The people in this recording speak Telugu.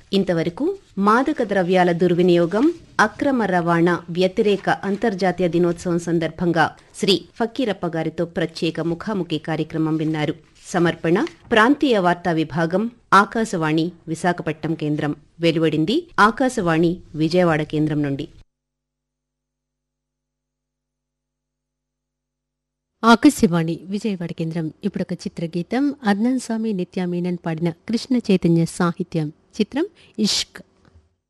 ఇంతవరకు మాదక ద్రవ్యాల దుర్వినియోగం అక్రమ రవాణా వ్యతిరేక అంతర్జాతీయ దినోత్సవం సందర్భంగా శ్రీ ఫకీరప్ప గారితో ప్రత్యేక ముఖాముఖి కార్యక్రమం విన్నారు సమర్పణ ప్రాంతీయ వార్తా విభాగం ఆకాశవాణి విశాఖపట్నం కేంద్రం వెలువడింది ఆకాశవాణి విజయవాడ కేంద్రం నుండి ఆకాశవాణి విజయవాడ కేంద్రం ఇప్పుడొక చిత్రగీతం అద్నాన్ స్వామి నిత్యా మీనన్ పాడిన కృష్ణ చైతన్య సాహిత్యం చిత్రం ఇష్క్